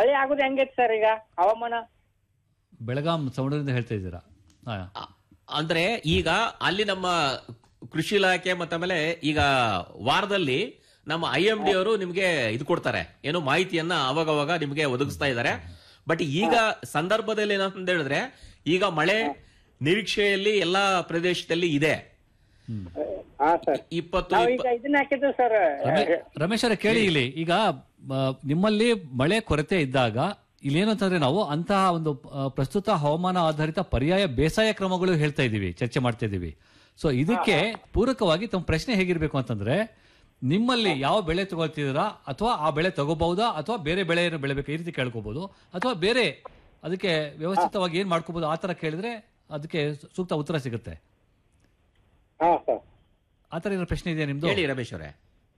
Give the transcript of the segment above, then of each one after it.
ಮಳೆ ಆಗುದು ಹೆಂಗೈತಿ ಸರ್ ಈಗ ಹವಾಮಾನ ಬೆಳಗಾಂ ಸೌಂಡರಿಂದ ಹೇಳ್ತಾ ಇದ್ದೀರಾ ಹಾ. ಅ- ಅಂದ್ರೆ ಈಗ ಅಲ್ಲಿ ನಮ್ಮ ಕೃಷಿ ಇಲಾಖೆ ಮತ್ತೆ ಆಮೇಲೆ ಈಗ ವಾರದಲ್ಲಿ ನಮ್ಮ ಐ ಎಂ ಡಿ ಅವರು ನಿಮ್ಗೆ ಇದು ಕೊಡ್ತಾರೆ ಏನು ಮಾಹಿತಿಯನ್ನ ಅವಾಗ ಅವಾಗ ನಿಮ್ಗೆ ಒದಗಿಸ್ತಾ ಇದ್ದಾರೆ ಬಟ್ ಈಗ ಸಂದರ್ಭದಲ್ಲಿ ಏನಂತ ಹೇಳಿದ್ರೆ ಈಗ ಮಳೆ ನಿರೀಕ್ಷೆಯಲ್ಲಿ ಎಲ್ಲಾ ಪ್ರದೇಶದಲ್ಲಿ ಇದೆ ಹಾ ಸರ್ ಇಪ್ಪತ್ತು ನಾವ್ ಇಪ್ಪ- ಈಗ ಇದನ್ನ ಹಾಕಿದ್ವಿ ಸರ್ ರಮೇ- ರಮೇಶ್ ಅವರೇ ಕೇಳಿ ಇಲ್ಲಿ ಈಗ ಆ, ನಿಮ್ಮಲ್ಲಿ ಮಳೆ ಕೊರತೆ ಇದ್ದಾಗ ಇಲ್ಲೇನು ಅಂತಂದ್ರೆ ನಾವು ಅಂತಹ ಒಂದು ಆ, ಪ್ರಸ್ತುತ ಹವಾಮಾನ ಆಧಾರಿತ ಪರ್ಯಾಯ ಬೇಸಾಯ ಕ್ರಮಗಳು ಹೇಳ್ತಾ ಇದೀವಿ ಚರ್ಚೆ ಮಾಡ್ತಾ ಇದೀವಿ ಸೊ ಇದಕ್ಕೆ ಪೂರಕವಾಗಿ ತಮ್ಮ ಪ್ರಶ್ನೆ ಹೇಗಿರ್ಬೇಕು ಅಂತಂದ್ರೆ ನಿಮ್ಮಲ್ಲಿ ಯಾವ ಬೆಳೆ ತಗೊಳ್ತಿದ್ದೀರಾ ಅಥವಾ ಆ ಬೆಳೆ ತಗೋಬಹುದಾ ಅಥವಾ ಬೇರೆ ಬೆಳೆಯನ್ನು ಬೆಳಿಬೇಕು ಈ ರೀತಿ ಕೇಳ್ಕೋಬಹುದು ಅಥವಾ ಬೇರೆ ಅದಕ್ಕೆ ವ್ಯವಸ್ಥಿತವಾಗಿ ಏನ್ ಮಾಡ್ಕೋಬಹುದು ಆ ತರ ಕೇಳಿದ್ರೆ ಅದಕ್ಕೆ ಸೂಕ್ತ ಉತ್ತರ ಸಿಗುತ್ತೆ ಹಾ ಸರ್ ಆ ತರ ಏನಾದ್ರು ಪ್ರಶ್ನೆ ಇದೆಯಾ ನಿಮ್ದು ಹೇಳಿ ರಮೇಶ್ ಅವರೇ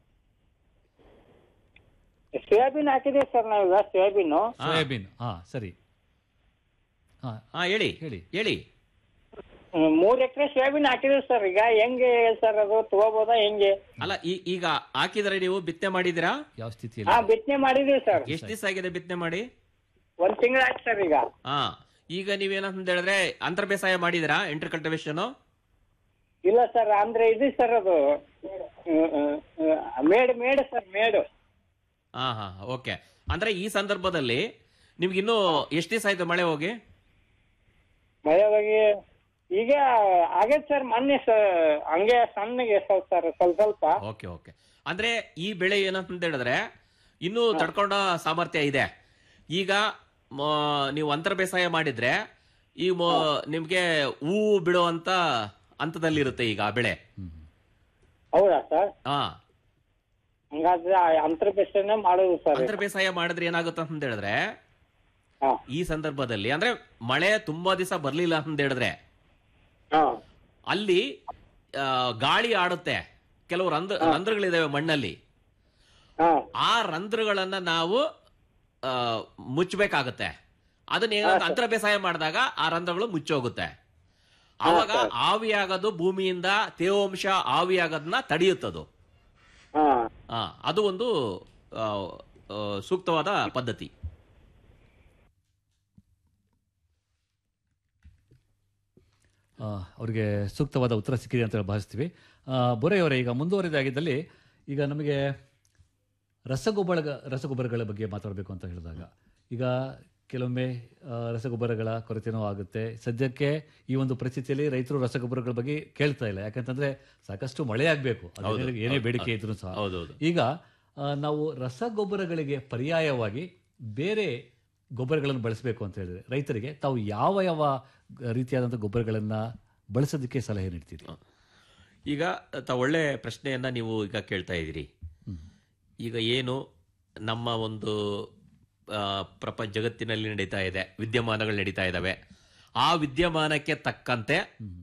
ಸೋಯಾಬೀನ್ ಹಾಕಿದೀವಿ ಸರ್ ನಾವೀಗ ಸೋಯಾಬೀನ್ ಸೋಯಾಬೀನ್ ಹಾ ಸರಿ ಹಾ ಹಾ ಹೇಳಿ ಹೇಳಿ. ಹೇಳಿ ಮೂರ್ ಎಕರೆ ಸೋಯಾಬೀನ್ ಹಾಕಿದೀವಿ ಸರ್ ಈಗ ಹೆಂಗೆ ಸರ್ ಅದು ತಗೋಬೋದಾ ಹೆಂಗೆ ಅಲ್ಲ ಈ- ಈಗ ಹಾಕಿದ್ರೆ ನೀವು ಬಿತ್ತನೆ ಮಾಡಿದಿರಾ ಯಾವ ಹಾ ಸ್ಥಿತಿಯಲ್ಲಿ ಬಿತ್ತನೆ ಮಾಡಿದೀವಿ ಸರ್ ಎಷ್ಟು ದಿವಸ ಆಗಿದೆ ಬಿತ್ತನೆ ಮಾಡಿ ಒಂದ್ ತಿಂಗಳ ಆಯ್ತು ಸರ್ ಈಗ ಹಾ ಈಗ ನೀವೇನಂತ ಹೇಳಿದ್ರೆ ಅಂತರ್ ಬೇಸಾಯ ಮಾಡಿದಿರಾ ಇಂಟರ್ ಕಲ್ಟಿವೇಶನ್ ಇಲ್ಲ ಸರ್ ಅಂದ್ರೆ ಇದು ಸರ್ ಅದು ಹ್ಮ್, ಹ್ಮ್, ಹ್ಮ್, ಮೇಡ್ ಮೇಡ್ ಸರ್ ಮೇಡು ಹಾ ಹಾ ಓಕೆ ಅಂದ್ರೆ ಈ ಸಂದರ್ಭದಲ್ಲಿ ನಿಮ್ಗೆ ಇನ್ನೂ ಎಷ್ಟು ದಿವಸ ಆಯ್ತು ಮಳೆ ಹೋಗಿ ಮಳೆ ಹೋಗಿ ಈಗ ಆಗೈತೆ ಸರ್ ಮೊನ್ನೆ ಸ- ಹಂಗೆ ಸಣ್ಣಗೆ ಸ್ವಲ್ಪ ಸರ್ ಸ್ವಲ್ಪ ಸ್ವಲ್ಪ ಓಕೆ ಓಕೆ ಅಂದ್ರೆ ಈ ಬೆಳೆ ಏನಂತ ಹೇಳಿದ್ರೆ ಇನ್ನೂ ತಡ್ಕೊಂಡ ಸಾಮರ್ಥ್ಯ ಇದೆ ಈಗ ಮ- ನೀವು ಅಂತರ ಬೇಸಾಯ ಮಾಡಿದ್ರೆ ಈ ಮೊ- ನಿಮ್ಗೆ ಹೂವು ಬಿಡುವಂತ ಹಂತದಲ್ಲಿರುತ್ತೆ ಈಗ ಆ ಬೆಳೆ ಹೌದಾ ಸರ್ ಹಾ ಹಂಗಾದ್ರೆ ಅಂತರ ಬೇಸನೆ ಮಾಡೋದು ಸರ್ ಅಂತರ ಬೇಸಾಯ ಮಾಡಿದ್ರೆ ಏನಾಗುತ್ತೆ ಅಂತ ಹೇಳಿದ್ರೆ ಹಾ ಈ ಸಂದರ್ಭದಲ್ಲಿ ಅಂದ್ರೆ ಮಳೆ ತುಂಬಾ ದಿವಸ ಬರ್ಲಿಲ್ಲ ಅಂತ ಹೇಳಿದ್ರೆ ಹಾ ಅಲ್ಲಿ ಆ, ಗಾಳಿ ಆಡುತ್ತೆ ಕೆಲವು ರಂಧ್ರ ರಂಧ್ರಗಳಿದಾವೆ ಮಣ್ಣಲ್ಲಿ ಹಾ ಆ ರಂಧ್ರಗಳನ್ನ ನಾವು ಆ, ಮುಚ್ಚಬೇಕಾಗತ್ತೆ ಅದನ್ನ ಏನಂತ ಅಂತರ ಬೇಸಾಯ ಮಾಡಿದಾಗ ಆ ರಂಧ್ರಗಳು ಮುಚ್ಚೋಗುತ್ತೆ ಆವಾಗ ಆವಿಯಾಗೋದು ಭೂಮಿಯಿಂದ ತೇವಾಂಶ ಆವಿಯಾಗೋದನ್ನ ತಡೆಯುತ್ತದು ಹಾ ಆ, ಅದು ಒಂದು ಆ, ಆ, ಸೂಕ್ತವಾದ ಪದ್ಧತಿ ಆ, ಅವರಿಗೆ ಸೂಕ್ತವಾದ ಉತ್ತರ ಸಿಕ್ಕಿದೆ ಅಂತ ಹೇಳಿ ಭಾವಿಸ್ತೀವಿ ಆ, ಬೊರೆಯವರೇ ಈಗ ಮುಂದುವರಿದಾಗಿದ್ದಲ್ಲಿ ಈಗ ನಮಗೆ ರಸಗೊಬ್ಬರ ರಸಗೊಬ್ಬರಗಳ ಬಗ್ಗೆ ಮಾತಾಡಬೇಕು ಅಂತ ಹೇಳಿದಾಗ ಈಗ ಕೆಲವೊಮ್ಮೆ ಆ, ರಸಗೊಬ್ಬರಗಳ ಕೊರತೆನೂ ಆಗುತ್ತೆ ಸದ್ಯಕ್ಕೆ ಈ ಒಂದು ಪರಿಸ್ಥಿತಿಯಲ್ಲಿ ರೈತರು ರಸಗೊಬ್ಬರಗಳ ಬಗ್ಗೆ ಕೇಳ್ತಾ ಇಲ್ಲ ಯಾಕಂತಂದ್ರೆ ಸಾಕಷ್ಟು ಮಳೆ ಆಗಬೇಕು ಏನೇ ಬೇಡಿಕೆ ಇದ್ರೂ ಸಹ ಹೌದೌದು ಈಗ ಆ, ನಾವು ರಸಗೊಬ್ಬರಗಳಿಗೆ ಪರ್ಯಾಯವಾಗಿ ಬೇರೆ ಗೊಬ್ಬರಗಳನ್ನು ಬಳಸಬೇಕು ಅಂತ ಹೇಳಿದ್ರೆ ರೈತರಿಗೆ ತಾವು ಯಾವ ಯಾವ ರೀತಿಯಾದಂಥ ಗೊಬ್ಬರಗಳನ್ನ ಬಳಸೋದಕ್ಕೆ ಸಲಹೆ ನೀಡ್ತೀರಿ ಈಗ ತ ಒಳ್ಳೆ ಪ್ರಶ್ನೆಯನ್ನ ನೀವು ಈಗ ಕೇಳ್ತಾ ಇದ್ದೀರಿ ಈಗ ಏನು ನಮ್ಮ ಒಂದು ಆ, ಪ್ರಪಂಚ ಜಗತ್ತಿನಲ್ಲಿ ನಡೀತಾ ಇದೆ ವಿದ್ಯಮಾನಗಳು ನಡೀತಾ ಇದ್ದಾವೆ ಆ ವಿದ್ಯಮಾನಕ್ಕೆ ತಕ್ಕಂತೆ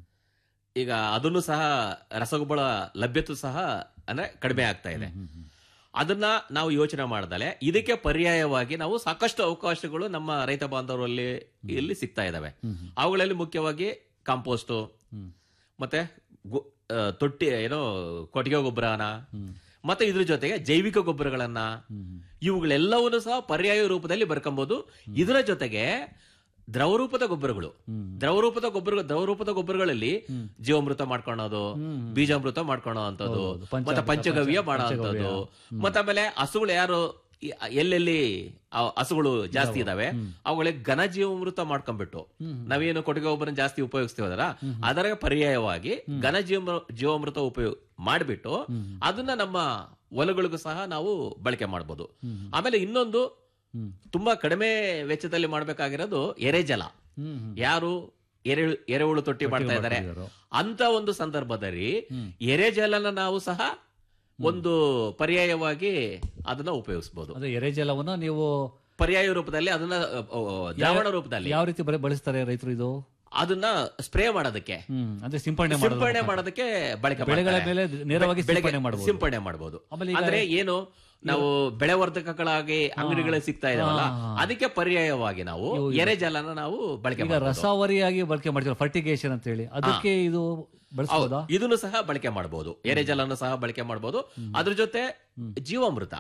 ಈಗ ಅದನ್ನು ಸಹ ರಸಗೊಬ್ಬರ ಲಭ್ಯತೆ ಸಹ ಅಂದ್ರೆ ಕಡಿಮೆ ಆಗ್ತಾ ಇದೆ ಅದನ್ನ ನಾವು ಯೋಚನೆ ಮಾಡ್ದಲೆ ಇದಕ್ಕೆ ಪರ್ಯಾಯವಾಗಿ ನಾವು ಸಾಕಷ್ಟು ಅವಕಾಶಗಳು ನಮ್ಮ ರೈತ ಬಾಂಧವರಲ್ಲಿ ಇಲ್ಲಿ ಸಿಗ್ತಾ ಇದಾವೆ ಅವುಗಳಲ್ಲಿ ಮುಖ್ಯವಾಗಿ ಕಾಂಪೋಸ್ಟ್ ಮತ್ತೆ ಗೊ- ಆ, ತೊಟ್ಟಿ ಏನೋ ಕೊಟ್ಟಿಗೆ ಗೊಬ್ಬರನ ಮತ್ತೆ ಇದ್ರ ಜೊತೆಗೆ ಜೈವಿಕ ಗೊಬ್ಬರಗಳನ್ನ ಇವುಗಳೆಲ್ಲವನ್ನು ಸಹ ಪರ್ಯಾಯ ರೂಪದಲ್ಲಿ ಬರ್ಕೊಂಬೋದು ಇದರ ಜೊತೆಗೆ ದ್ರವರೂಪದ ಗೊಬ್ಬರಗಳು ದ್ರವರೂಪದ ಗೊಬ್ಬರ ದ್ರವರೂಪದ ಗೊಬ್ಬರಗಳಲ್ಲಿ ಜೀವಾಮೃತ ಮಾಡ್ಕೊಳೋದು ಬೀಜಾಮೃತ ಮಾಡ್ಕೊಳೋ ಅಂತದ್ದು ಹೌದು, ಪಂಚ- ಮತ್ತೆ ಪಂಚಗವ್ಯ ಪಂಚ- ಮಾಡೋ ಪಂಚಗವ್ಯ. ಅಂತದ್ದು ಮತ್ತೆ ಆಮೇಲೆ ಹಸುಗಳು ಯಾರು ಈ- ಎಲ್ಲೆಲ್ಲಿ ಆ ಹಸುಗಳು ಜಾಸ್ತಿ ಇದಾವೆ ಅವುಗಳಿಗೆ ಘನ ಜೀವಾಮೃತ ಮಾಡ್ಕೊಂಡ್ಬಿಟ್ಟು ನಾವೇನು ಕೊಟ್ಟಿಗೆ ಗೊಬ್ಬರ ಜಾಸ್ತಿ ಉಪಯೋಗಿಸ್ತೀವಲ್ಲ ಅದರ ಪರ್ಯಾಯವಾಗಿ ಘನ ಜೀವ ಜೀವಾಮೃತ ಉಪಯೋಗ ಮಾಡಿಬಿಟ್ಟು ಅದನ್ನ ನಮ್ಮ ಹೊಲಗಳಿಗೂ ಸಹ ನಾವು ಬಳಕೆ ಮಾಡ್ಬೋದು ಆಮೇಲೆ ಇನ್ನೊಂದು ತುಂಬಾ ಕಡಿಮೆ ವೆಚ್ಚದಲ್ಲಿ ಮಾಡ್ಬೇಕಾಗಿರೋದು ಎರೆಜಲ ಯಾರು ಎರೆ ಎರೆಹುಳು ತೊಟ್ಟಿ ಮಾಡ್ತಾ ಇದ್ದಾರೆ ಅಂತ ಒಂದು ಸಂದರ್ಭದಲ್ಲಿ ಎರೆಜಲನ ನಾವು ಸಹ ಒಂದು ಪರ್ಯಾಯವಾಗಿ ಅದನ್ನ ಉಪಯೋಗಿಸಬಹುದು ಅಂದ್ರೆ ಎರೆಜಲವನ್ನು ನೀವು ಪರ್ಯಾಯ ರೂಪದಲ್ಲಿ ಅದನ್ನ ಅ, ಅ, ದ್ರಾವಣ ರೂಪದಲ್ಲಿ ಯಾವ ರೀತಿ ಬರ- ಬಳಸ್ತಾರೆ ರೈತರು ಇದು ಅದನ್ನ ಸ್ಪ್ರೇ ಮಾಡೋದಕ್ಕೆ ಹ್ಮ್ ಅಂದ್ರೆ ಸಿಂಪಡಣೆ ಮಾಡೋದು ಸಿಂಪಡಣೆ ಮಾಡೋದಕ್ಕೆ ಬಳಕೆ ಬೆಳೆಗಳ ಮಾಡ್ತಾರೆ. ಮೇಲೆ ನೇರವಾಗಿ ಬೆಳೆಗೆ ಸಿಂಪಡಣೆ ಮಾಡ್ಬೋದು. ಸಿಂಪಡಣೆ ಮಾಡಬಹುದು ಆಮೇಲೆ ಈಗ- ಅಂದ್ರೆ ಏನು ನಾವು ಬೆಳೆ ವರ್ಧಕಗಳಾಗಿ ಅಂಗಡಿಗಳಲ್ಲಿ ಸಿಗ್ತಾ ಇದಾವಲ್ಲ ಹಾ, ಹಾ. ಅದಕ್ಕೆ ಪರ್ಯಾಯವಾಗಿ ನಾವು ಎರೆಜಲನ ನಾವು ಬಳಕೆ ಈಗ ಮಾಡಬಹುದು ರಸಾವರಿಯಾಗಿ ಬಳಕೆ ಮಾಡ್ತೀವಿ ಫರ್ಟಿಗೇಷನ್ ಅಂತ ಹೇಳಿ ಅದಕ್ಕೆ ಇದು ಬಳಸಬಹುದಾ ಇದನ್ನು ಸಹ ಬಳಕೆ ಮಾಡಬಹುದು ಎರೆಜಲನ್ನು ಸಹ ಬಳಕೆ ಮಾಡಬಹುದು ಅದ್ರ ಜೊತೆ ಜೀವಾಮೃತ